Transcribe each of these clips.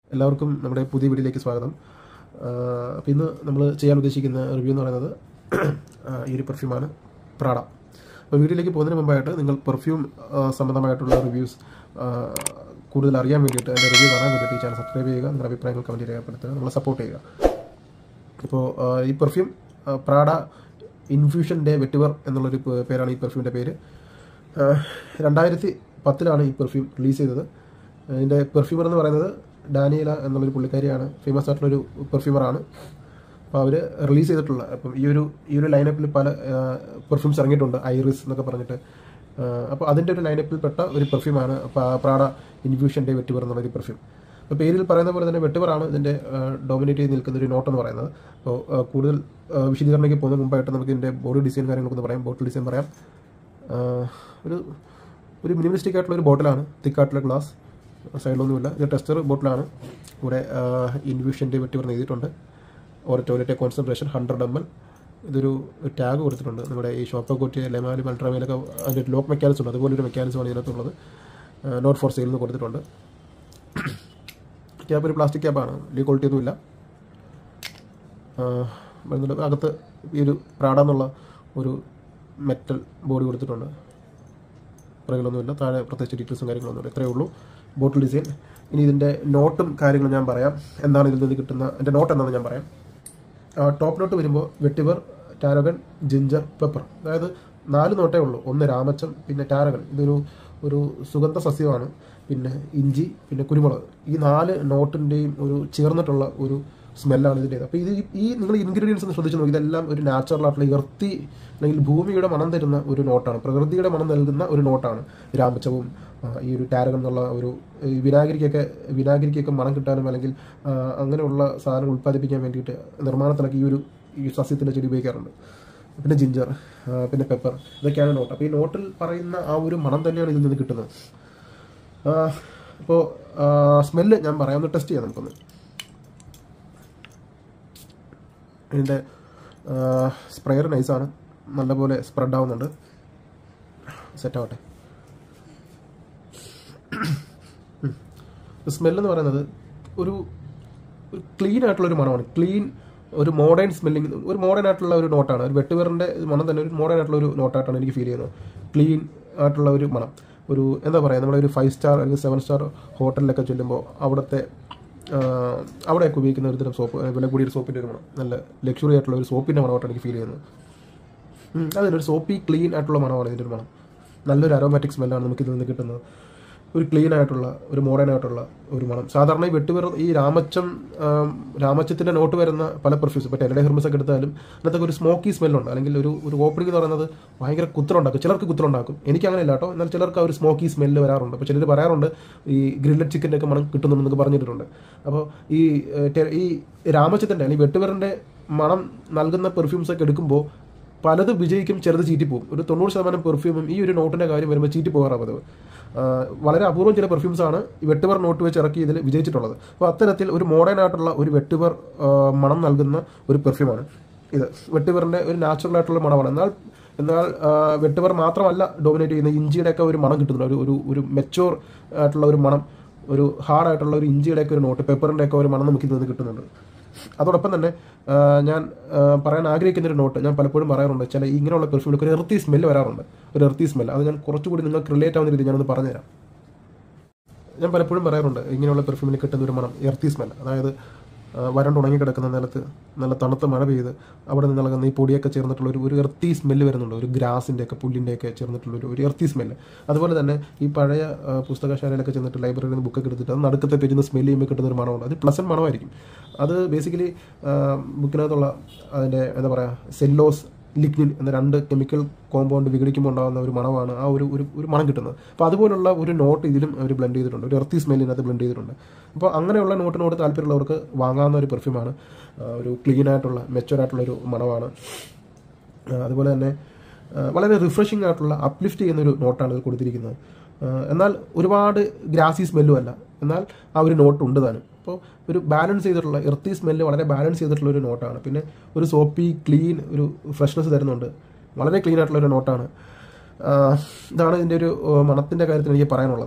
എല്ലാവർക്കും നമ്മുടെ പുതിയ വീഡിയോയിലേക്ക് സ്വാഗതം അപ്പോൾ ഇന്ന് നമ്മൾ ചെയ്യാൻ ഉദ്ദേശിക്കുന്ന റിവ്യൂ എന്ന് പറയുന്നത് ആ, ഈ ഒരു പെർഫ്യൂമാണ് പ്രാഡ അപ്പോൾ വീഡിയോയിലേക്ക് പോകുന്നതിന് മുമ്പായിട്ട് നിങ്ങൾ പെർഫ്യൂം സംബന്ധമായിട്ടുള്ള റിവ്യൂസ് കൂടുതൽ അറിയാൻ വേണ്ടിയിട്ട് അതിൻ്റെ റിവ്യൂ കാണാൻ വേണ്ടിയിട്ട് ഈ ചാനൽ സബ്സ്ക്രൈബ് ചെയ്യുക നിങ്ങളുടെ അഭിപ്രായങ്ങൾ കമൻറ്റ് രേഖപ്പെടുത്തുക നമ്മളെ സപ്പോർട്ട് ചെയ്യുക ഇപ്പോൾ ഈ perfume Prada infusion de vetiver എന്നുള്ളൊരു പേ- പേരാണ് ഈ പെർഫ്യൂമിൻ്റെ പേര് ആ, രണ്ടായിരത്തി പത്തിലാണ് ഈ പെർഫ്യൂം റിലീസ് ചെയ്തത് ഇതിൻ്റെ പെർഫ്യൂമർ എന്ന് പറയുന്നത് ഡാനിയല എന്നുള്ളൊരു പുള്ളിക്കാരിയാണ് ഫേമസ് ആയിട്ടുള്ളൊരു പെർഫ്യൂമറാണ് അപ്പോൾ അവർ റിലീസ് ചെയ്തിട്ടുള്ള അപ്പം ഈ ഒരു ഈ ഒരു ലൈനപ്പിൽ പല പെർഫ്യൂംസ് ഇറങ്ങിയിട്ടുണ്ട് ഐറിസ് എന്നൊക്കെ പറഞ്ഞിട്ട് അപ്പോൾ അതിൻ്റെ ഒരു ലൈനപ്പിൽ പെട്ട ഒരു പെർഫ്യൂമാണ് പ്രാഡ ഇൻഫ്യൂഷൻ ഡേ വെട്ടിവർ എന്നുള്ളൊരു പെർഫ്യൂം അപ്പോൾ പേരിൽ പറയുന്ന പോലെ തന്നെ വെട്ടിവറാണ് ഇതിൻ്റെ ഡോമിനേറ്റ് ചെയ്ത് നിൽക്കുന്ന ഒരു നോട്ട് എന്ന് പറയുന്നത് അപ്പോൾ ആ, കൂടുതൽ ആ, വിശദീകരണത്തിലേക്ക് പോകുന്ന മുമ്പായിട്ട് നമുക്ക് ഇതിൻ്റെ ബോഡി ഡിസൈൻ കാര്യങ്ങളൊക്കെ ഒന്ന് പറയാം ബോട്ടിൽ ഡിസൈൻ പറയാം ആ, ഒരു ഒരു മിനിമലിസ്റ്റിക് ആയിട്ടുള്ള ഒരു ബോട്ടിലാണ് തിക്കായിട്ടുള്ള ഗ്ലാസ് സൈഡിലൊന്നുമില്ല ഇത് ടെസ്റ്റർ ബോട്ടിലാണ് ഇവിടെ ഇൻഫ്യൂഷൻ്റെ വെട്ടി പറഞ്ഞ് എഴുതിയിട്ടുണ്ട് ഓരോ toilette concentration hundred M L ഇതൊരു ടാഗ് കൊടുത്തിട്ടുണ്ട് നമ്മുടെ ഈ ഷോപ്പോ കോട്ടി ലെമാലും അൾട്രാമേലൊക്കെ അതിൻ്റെ ലോക്ക് മെക്കാനിസം ഉണ്ട് അതുപോലെ ഒരു മെക്കാനിസമാണ് ഇതിനകത്തുള്ളത് നോട്ട് ഫോർ സെയിൽ എന്ന് കൊടുത്തിട്ടുണ്ട് ക്യാപ്പ് ഒരു പ്ലാസ്റ്റിക് ക്യാപ്പാണ് വലിയ ക്വാളിറ്റി ഒന്നുമില്ല ആ, വരുന്നുണ്ട് അകത്ത് ഈ ഒരു പ്രാഡ എന്നുള്ള ഒരു മെറ്റൽ ബോഡി കൊടുത്തിട്ടുണ്ട് പുറകിലൊന്നുമില്ല താഴെ പ്രത്യേകിച്ച് ഡീറ്റെയിൽസും കാര്യങ്ങളൊന്നുമില്ല ഇത്രയേ ഉള്ളൂ ബോട്ടിൽ ഡിസൈൻ ഇനി ഇതിൻ്റെ നോട്ടും കാര്യങ്ങളും ഞാൻ പറയാം എന്താണ് ഇതിൽ നിന്ന് കിട്ടുന്ന എൻ്റെ നോട്ട് എന്താണെന്ന് ഞാൻ പറയാം ടോപ്പ് നോട്ട് വരുമ്പോൾ വെട്ടിവർ ടാരഗൺ ജിഞ്ചർ പെപ്പർ അതായത് നാല് നോട്ടേ ഉള്ളൂ ഒന്ന് രാമച്ചം പിന്നെ ടാരഗൺ ഇതൊരു ഒരു സുഗന്ധ സസ്യമാണ് പിന്നെ ഇഞ്ചി പിന്നെ കുരുമുളക് ഈ നാല് നോട്ടിൻ്റെയും ഒരു ചേർന്നിട്ടുള്ള ഒരു സ്മെല്ലാണ് ഇതിൻ്റെ അപ്പോൾ ഇത് ഈ നിങ്ങൾ ഇൻഗ്രീഡിയൻസ് ഒന്ന് ശ്രദ്ധിച്ച് നോക്കി ഇതെല്ലാം ഒരു നാച്ചുറൽ ആയിട്ടുള്ള ഇർത്തി അല്ലെങ്കിൽ ഭൂമിയുടെ മണം തരുന്ന ഒരു നോട്ടാണ് പ്രകൃതിയുടെ മണം നൽകുന്ന ഒരു നോട്ടാണ് രാമച്ചവും ആ, ഈ ഒരു ടാരകൻ എന്നുള്ള ഒരു ഈ വിനാഗിരിക്കൊക്കെ വിനാഗിരിക്കൊക്കെ മണം കിട്ടാനും അല്ലെങ്കിൽ ആ, അങ്ങനെയുള്ള സാധനങ്ങൾ ഉൽപ്പാദിപ്പിക്കാൻ വേണ്ടിയിട്ട് നിർമ്മാണത്തിലൊക്കെ ഈ ഒരു ഈ സസ്യത്തിൻ്റെ ചെടി ഉപയോഗിക്കാറുണ്ട് പിന്നെ ജിഞ്ചർ ആ, പിന്നെ പെപ്പർ ഇതൊക്കെയാണ് നോട്ട് അപ്പോൾ ഈ നോട്ടിൽ പറയുന്ന ആ ഒരു മണം തന്നെയാണ് ഇതിൽ നിന്ന് കിട്ടുന്നത് അപ്പോൾ സ്മെല്ല് ഞാൻ പറയാം ഒന്ന് ടെസ്റ്റ് ചെയ്യാം നമുക്കൊന്ന് ഇതിൻ്റെ സ്പ്രെയർ നൈസാണ് നല്ലപോലെ സ്പ്രെഡ് ആവുന്നുണ്ട് സെറ്റ് ആവട്ടെ സ്മെല്ലെന്ന് പറയുന്നത് ഒരു ഒരു ക്ലീൻ ആയിട്ടുള്ള ഒരു മണമാണ് ക്ലീൻ ഒരു മോഡേൺ സ്മെല്ലിംഗ് ഒരു മോഡേൺ ആയിട്ടുള്ള ഒരു നോട്ടാണ് ഒരു വെട്ടുവേറിൻ്റെ മണം തന്നെ ഒരു മോഡേൺ ആയിട്ടുള്ള ഒരു നോട്ടായിട്ടാണ് എനിക്ക് ഫീൽ ചെയ്യുന്നത് ക്ലീൻ ആയിട്ടുള്ള ഒരു മണം ഒരു എന്താ പറയുക നമ്മുടെ ഒരു ഫൈവ് സ്റ്റാർ അല്ലെങ്കിൽ സെവൻ സ്റ്റാർ ഹോട്ടലിലൊക്കെ ചെല്ലുമ്പോൾ അവിടുത്തെ ആ, അവിടെയൊക്കെ ഉപയോഗിക്കുന്ന ഒരു തരം സോപ്പ് വില കൂടിയ ഒരു സോപ്പിൻ്റെ ഒരു മണം നല്ല ലക്ഷറി ആയിട്ടുള്ള ഒരു സോപ്പിൻ്റെ മണമായിട്ടാണ് എനിക്ക് ഫീൽ ചെയ്യുന്നത് ഉം, അതിനൊരു സോപ്പി ക്ലീൻ ആയിട്ടുള്ള മണമാണ് ഇതിൻ്റെ ഒരു മണം നല്ലൊരു അരോമാറ്റിക് സ്മെല്ലാണ് നമുക്ക് ഇതിൽ നിന്ന് കിട്ടുന്നത് ഒരു ക്ലീൻ ആയിട്ടുള്ള ഒരു മോഡേൺ ആയിട്ടുള്ള ഒരു മണം സാധാരണ ഈ വെട്ടുവെറ ഈ രാമച്ചം ആം, രാമച്ചത്തിൻ്റെ നോട്ട് വരുന്ന പല പെർഫ്യൂസ് ഇപ്പോൾ ടെലഡേ ഹെർമസ് ഒക്കെ എടുത്താലും അതിനകത്തൊക്കെ ഒരു സ്മോക്കി സ്മെല്ലുണ്ട് അല്ലെങ്കിൽ ഒരു ഒരു ഓപ്പണിംഗ് എന്ന് പറയുന്നത് ഭയങ്കര കുത്തലുണ്ടാക്കും ചിലർക്ക് കുത്തലുണ്ടാക്കും എനിക്ക് അങ്ങനെ ഇല്ല കേട്ടോ എന്നാൽ ചിലർക്ക് ആ ഒരു സ്മോക്കി സ്മെല്ല് വരാറുണ്ട് അപ്പോൾ ചിലർ പറയാറുണ്ട് ഈ ഗ്രില്ലഡ് ചിക്കൻ്റെ ഒക്കെ മണം കിട്ടുന്നുണ്ടെന്നൊക്കെ പറഞ്ഞിട്ടുണ്ട് അപ്പോൾ ഈ ഏഹ്, ടെ- ഈ രാമച്ചത്തിൻ്റെ അല്ലെങ്കിൽ വെട്ടുവെറിൻ്റെ മണം നൽകുന്ന പെർഫ്യൂംസ് ഒക്കെ എടുക്കുമ്പോൾ പലത് വിജയിക്കും ചെറുത് ചീറ്റിപ്പോവും ഒരു തൊണ്ണൂറ് ശതമാനം പെർഫ്യൂമും ഈ ഒരു നോട്ടിന്റെ കാര്യം വരുമ്പോൾ ചീറ്റി പോകാറാണ് പതിവ് ആ, വളരെ അപൂർവം ചില പെർഫ്യൂംസ് ആണ് ഈ വെട്ടുവർ നോട്ട് വെച്ച് ഇറക്കി ഇതിൽ വിജയിച്ചിട്ടുള്ളത് അപ്പോൾ അത്തരത്തിൽ ഒരു മോഡേൺ ആയിട്ടുള്ള ഒരു വെട്ടുവർ ആ, മണം നൽകുന്ന ഒരു പെർഫ്യൂമാണ് ഇത് വെട്ടുവറിന്റെ ഒരു നാച്ചുറൽ ആയിട്ടുള്ള മണമാണ് എന്നാൽ എന്നാൽ ആ, വെട്ടുവർ മാത്രമല്ല ഡോമിനേറ്റ് ചെയ്യുന്ന ഇഞ്ചിയുടെ ഒക്കെ ഒരു മണം കിട്ടുന്നുണ്ട് ഒരു ഒരു ഒരു മെച്ചോർ ആയിട്ടുള്ള ഒരു മണം ഒരു ഹാർഡ് ആയിട്ടുള്ള ഒരു ഇഞ്ചിയുടെ ഒക്കെ ഒരു നോട്ട് പെപ്പറിന്റെ ഒക്കെ ഒരു മണം നമുക്ക് ഇതിൽ നിന്ന് കിട്ടുന്നുണ്ട് അതോടൊപ്പം തന്നെ ആ, ഞാൻ ആ, പറയാൻ ആഗ്രഹിക്കുന്ന ഒരു നോട്ട് ഞാൻ പലപ്പോഴും പറയാറുണ്ട് ചില ഇങ്ങനെയുള്ള പെർഫ്യൂമിലൊക്കെ ഒരു എർത്തി സ്മെല്ല് വരാറുണ്ട് ഒരു എർത്തി സ്മെല്ല് അത് ഞാൻ കുറച്ചുകൂടി നിങ്ങൾക്ക് റിലേറ്റ് ആവുന്ന രീതി ഞാനൊന്ന് പറഞ്ഞുതരാം ഞാൻ പലപ്പോഴും പറയാറുണ്ട് ഇങ്ങനെയുള്ള പെർഫ്യൂമിന് കിട്ടുന്ന ഒരു മണം എർത്തി സ്മെൽ അതായത് ആ, വരണ്ട് ഉണങ്ങി കിടക്കുന്ന നിലത്ത് നല്ല തണുത്ത മഴ പെയ്ത് അവിടെ നിന്ന് നൽകുന്ന ഈ പൊടിയൊക്കെ ചേർന്നിട്ടുള്ള ഒരു ഒരു എർത്തി സ്മെല്ല് വരുന്നുണ്ട് ഒരു ഗ്രാസിൻ്റെ ഒക്കെ പുല്ലിൻ്റെ ഒക്കെ ചേർന്നിട്ടുള്ള ഒരു ഒരു എർത്തി സ്മെല്ല് അതുപോലെ തന്നെ ഈ പഴയ ആ, പുസ്തകശാലയിലൊക്കെ ചെന്നിട്ട് ലൈബ്രറിയിൽ നിന്ന് ബുക്കൊക്കെ എടുത്തിട്ട് അത് നടുക്കത്തെ പേജിൽ സ്മെല്ല് ചെയ്യുമ്പോൾ കിട്ടുന്ന ഒരു മണമുണ്ട് അത് പ്ലസൻ മണമായിരിക്കും അത് ബേസിക്കലി ബുക്കിനകത്തുള്ള അതിൻ്റെ എന്താ പറയുക സെല്ലോസ് ലിഗ്നിൻ എന്ന രണ്ട് കെമിക്കൽ കോമ്പൗണ്ട് വിഘടിക്കുമ്പോൾ ഉണ്ടാകുന്ന ഒരു മണമാണ് ആ ഒരു ഒരു ഒരു മണം കിട്ടുന്നത് അപ്പോൾ അതുപോലുള്ള ഒരു നോട്ട് ഇതിലും അവർ ബ്ലെൻഡ് ചെയ്തിട്ടുണ്ട് ഒരു എർത്തി സ്മെല്ലിനകത്ത് ബ്ലെൻഡ് ചെയ്തിട്ടുണ്ട് അപ്പോൾ അങ്ങനെയുള്ള നോട്ടിനോട് താല്പര്യമുള്ളവർക്ക് വാങ്ങാവുന്ന ഒരു പെർഫ്യൂമാണ് ആ, ഒരു ക്ലീൻ ആയിട്ടുള്ള മെച്ചുവർ ആയിട്ടുള്ള ഒരു മണമാണ് ആ, അതുപോലെ തന്നെ ആ, വളരെ റിഫ്രഷിംഗ് ആയിട്ടുള്ള അപ്ലിഫ്റ്റ് ചെയ്യുന്ന ഒരു നോട്ടാണ് ഇത് കൊടുത്തിരിക്കുന്നത് ആ, എന്നാൽ ഒരുപാട് ഗ്രാസി സ്മെല്ലും അല്ല എന്നാൽ ആ ഒരു നോട്ട് ഉണ്ട് താനും അപ്പോൾ ഒരു ബാലൻസ് ചെയ്തിട്ടുള്ള എർത്തി സ്മെല്ല് വളരെ ബാലൻസ് ചെയ്തിട്ടുള്ള ഒരു നോട്ടാണ് പിന്നെ ഒരു സോപ്പി ക്ലീൻ ഒരു ഫ്രഷ്നെസ് തരുന്നുണ്ട് വളരെ ക്ലീൻ ആയിട്ടുള്ള ഒരു നോട്ടാണ് ആ, ഇതാണ് ഇതിൻ്റെ ഒരു മണത്തിൻ്റെ കാര്യത്തിൽ എനിക്ക് പറയാനുള്ളത്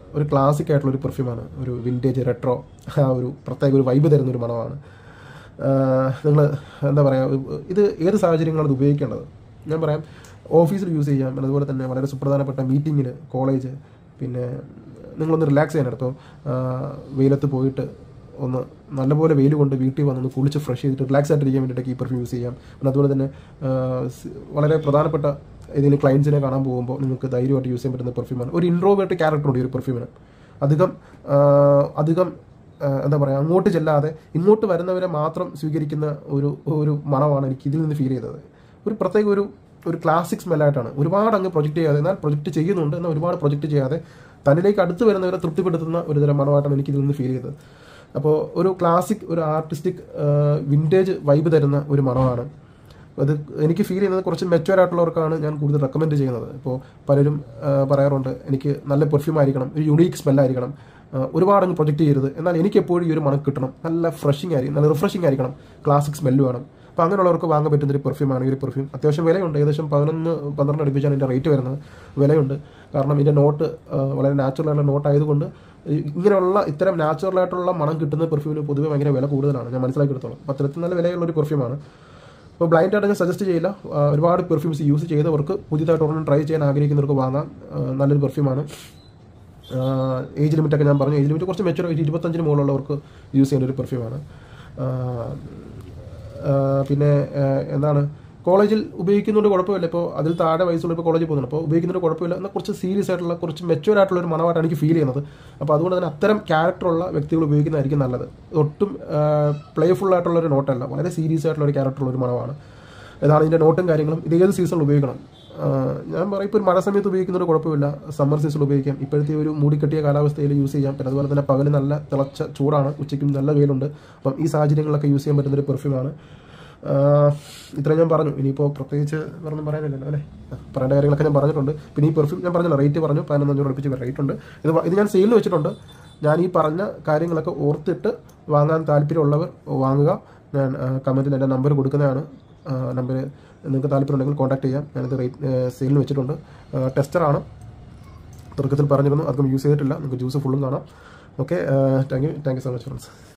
ഒരു ക്ലാസിക് ആയിട്ടുള്ള ഒരു പെർഫ്യൂമാണ് ഒരു വിൻറ്റേജ് റെട്രോ ആ ഒരു പ്രത്യേക ഒരു വൈബ് തരുന്ന ഒരു മണമാണ് നിങ്ങൾ എന്താ പറയുക ഇത് ഏത് സാഹചര്യങ്ങളാണ് ഇത് ഉപയോഗിക്കേണ്ടത് ഞാൻ പറയാം ഓഫീസിൽ യൂസ് ചെയ്യാം അതുപോലെ തന്നെ വളരെ സുപ്രധാനപ്പെട്ട മീറ്റിങ്ങിന് കോളേജ് പിന്നെ നിങ്ങളൊന്ന് റിലാക്സ് ചെയ്യാനായിട്ട് ഇപ്പോൾ വെയിലത്ത് പോയിട്ട് ഒന്ന് നല്ലപോലെ വെയിൽ കൊണ്ട് വീട്ടിൽ വന്നൊന്ന് കുളിച്ച് ഫ്രഷ് ചെയ്തിട്ട് റിലാക്സ് ആയിട്ടിരിക്കാൻ വേണ്ടിയിട്ടൊക്കെ ഈ പെർഫ്യൂം യൂസ് ചെയ്യാം പിന്നെ അതുപോലെ തന്നെ ആ, സ് വളരെ പ്രധാനപ്പെട്ട ഏതെങ്കിലും ക്ലയൻസിനെ കാണാൻ പോകുമ്പോൾ നിങ്ങൾക്ക് ധൈര്യമായിട്ട് യൂസ് ചെയ്യാൻ പറ്റുന്ന പെർഫ്യൂമാണ് ഒരു ഇൻട്രോവേർട്ട് ക്യാരക്ടർ ഉണ്ട് ഈ ഒരു പെർഫ്യൂമിന് അധികം ആ, അധികം ആ, എന്താ പറയുക അങ്ങോട്ട് ചെല്ലാതെ ഇങ്ങോട്ട് വരുന്നവരെ മാത്രം സ്വീകരിക്കുന്ന ഒരു ഒരു മണമാണ് എനിക്ക് ഇതിൽ നിന്ന് ഫീൽ ചെയ്തത് ഒരു പ്രത്യേക ഒരു ഒരു ക്ലാസിക് സ്മെല്ലായിട്ടാണ് ഒരുപാട് അങ്ങ് പ്രൊജക്റ്റ് ചെയ്യാതെ എന്നാൽ പ്രൊജക്റ്റ് ചെയ്യുന്നുണ്ട് എന്നാൽ ഒരുപാട് പ്രൊജക്റ്റ് ചെയ്യാതെ തന്നിലേക്ക് അടുത്ത് വരുന്നവരെ തൃപ്തിപ്പെടുത്തുന്ന ഒരു തരം മണമായിട്ടാണ് എനിക്ക് ഇതിൽ നിന്ന് ഫീൽ ചെയ്തത് അപ്പോൾ ഒരു ക്ലാസിക് ഒരു ആർട്ടിസ്റ്റിക് വിൻറ്റേജ് വൈബ് തരുന്ന ഒരു മണമാണ് അത് എനിക്ക് ഫീൽ ചെയ്യുന്നത് കുറച്ച് മെച്ചുവർ ആയിട്ടുള്ളവർക്കാണ് ഞാൻ കൂടുതൽ റെക്കമെൻഡ് ചെയ്യുന്നത് ഇപ്പോൾ പലരും ആ, പറയാറുണ്ട് എനിക്ക് നല്ല പെർഫ്യൂം ആയിരിക്കണം ഒരു യുണീക്ക് സ്മെല്ലായിരിക്കണം ഒരുപാട് അങ്ങ് പ്രൊജക്റ്റ് ചെയ്യരുത് എന്നാൽ എനിക്ക് എപ്പോഴും ഈ ഒരു മണം കിട്ടണം നല്ല ഫ്രഷിങ് ആയിരിക്കും നല്ല റിഫ്രഷിംഗ് ആയിരിക്കണം ക്ലാസിക് സ്മെല്ല് വേണം അപ്പോൾ അങ്ങനെയുള്ളവർക്ക് വാങ്ങാൻ പറ്റുന്ന ഒരു പെർഫ്യൂമാണ് ഈ ഒരു പെർഫ്യൂം അത്യാവശ്യം വിലയുണ്ട് ഏകദേശം പതിനൊന്ന് പന്ത്രണ്ട് അടുപ്പിച്ചാണ് ഇതിൻ്റെ റേറ്റ് വരുന്നത് വിലയുണ്ട് കാരണം ഇതിൻ്റെ നോട്ട് വളരെ നാച്ചുറൽ ആയിട്ടുള്ള നോട്ട് ആയതുകൊണ്ട് ഈ- ഇങ്ങനെയുള്ള ഇത്തരം നാച്ചുറൽ ആയിട്ടുള്ള മണം കിട്ടുന്ന പെർഫ്യൂമിന് പൊതുവെ ഭയങ്കര വില കൂടുതലാണ് ഞാൻ മനസ്സിലാക്കിയെടുത്തോളം അപ്പോൾ അത്തരത്തിൽ നല്ല വിലയുള്ള ഒരു പെർഫ്യൂമാണ് അപ്പോൾ ബ്ലൈൻഡ് ആയിട്ട് ഞാൻ സജസ്റ്റ് ചെയ്യില്ല ആ, ഒരുപാട് പെർഫ്യൂംസ് യൂസ് ചെയ്തവർക്ക് പുതിയതായിട്ട് ഒരെണ്ണം ട്രൈ ചെയ്യാൻ ആഗ്രഹിക്കുന്നവർക്ക് വാങ്ങാം ആ, നല്ലൊരു പെർഫ്യൂമാണ് ഏജ് ലിമിറ്റ് ഒക്കെ ഞാൻ പറഞ്ഞു ഏജ് ലിമിറ്റ് കുറച്ച് മെച്ചുവർ ഇരുപത്തഞ്ചിന് മുകളിലുള്ളവർക്ക് യൂസ് ചെയ്യുന്ന ഒരു പെർഫ്യൂമാണ് പിന്നെ ആ, എന്താണ് കോളേജിൽ ഉപയോഗിക്കുന്നതുകൊണ്ട് കുഴപ്പമില്ല ഇപ്പോൾ അതിൽ താഴെ വയസ്സുള്ള ഇപ്പോൾ കോളേജിൽ പോകുന്നുണ്ട് അപ്പോൾ ഉപയോഗിക്കുന്നതുകൊണ്ട് കുഴപ്പമില്ല എന്നാൽ കുറച്ച് സീരിയസ് ആയിട്ടുള്ള കുറച്ച് മെച്ചുവർ ആയിട്ടുള്ള ഒരു മണമായിട്ടാണ് എനിക്ക് ഫീൽ ചെയ്യുന്നത് അപ്പോൾ അതുകൊണ്ട് തന്നെ അത്തരം ക്യാരക്ടറുള്ള വ്യക്തികൾ ഉപയോഗിക്കുന്നതായിരിക്കും നല്ലത് ഒട്ടും പ്ലേഫുൾ ആയിട്ടുള്ള ഒരു നോട്ടല്ല വളരെ സീരിയസ് ആയിട്ടുള്ള ഒരു ക്യാരക്ടറുള്ള ഒരു മണമാണ് ഇതാണ് ഇതിൻ്റെ നോട്ടും കാര്യങ്ങളും ഇത് ഏത് സീസണിൽ ഉപയോഗിക്കണം ആ, ഞാൻ പറയും ഇപ്പോൾ ഒരു മഴ സമയത്ത് ഉപയോഗിക്കുന്നതിന് കുഴപ്പമില്ല സമ്മർ സീസണിൽ ഉപയോഗിക്കാം ഇപ്പോഴത്തെ ഒരു മൂടിക്കെട്ടിയ കാലാവസ്ഥയിൽ യൂസ് ചെയ്യാം പിന്നെ അതുപോലെ തന്നെ പകല് നല്ല തിളച്ച ചൂടാണ് ഉച്ചയ്ക്കും നല്ല വെയിലുണ്ട് അപ്പം ഈ സാഹചര്യങ്ങളിലൊക്കെ യൂസ് ചെയ്യാൻ പറ്റുന്ന ഒരു പെർഫ്യൂമാണ് ഇത്ര ഞാൻ പറഞ്ഞു ഇനിയിപ്പോൾ പ്രത്യേകിച്ച് പറഞ്ഞു പറയാനില്ലല്ലോ അല്ലേ ആ, പറയേണ്ട കാര്യങ്ങളൊക്കെ ഞാൻ പറഞ്ഞിട്ടുണ്ട് പിന്നെ ഈ പെർഫ്യൂം ഞാൻ പറഞ്ഞല്ലോ റേറ്റ് പറഞ്ഞു പതിനൊന്നഞ്ഞൂറ് അടുപ്പിച്ച് റേറ്റ് ഉണ്ട് ഇത് വ- ഇത് ഞാൻ സെയിലിന് വെച്ചിട്ടുണ്ട് ഞാൻ ഈ പറഞ്ഞ കാര്യങ്ങളൊക്കെ ഓർത്തിട്ട് വാങ്ങാൻ താല്പര്യമുള്ളവർ വാങ്ങുക ഞാൻ കമൻറ്റിൽ എൻ്റെ നമ്പർ കൊടുക്കുന്നതാണ് നമ്പർ നിങ്ങൾക്ക് താല്പര്യമുണ്ടെങ്കിൽ കോൺടാക്ട് ചെയ്യാം ഞാനിത് റേറ്റ് സെയിലിന് വെച്ചിട്ടുണ്ട് ടെസ്റ്ററാണ് തുടക്കത്തിൽ പറഞ്ഞിരുന്നു അധികം യൂസ് ചെയ്തിട്ടില്ല നിങ്ങൾക്ക് ജ്യൂസ് ഫുള്ളും കാണാം okay thank you thank you so much friends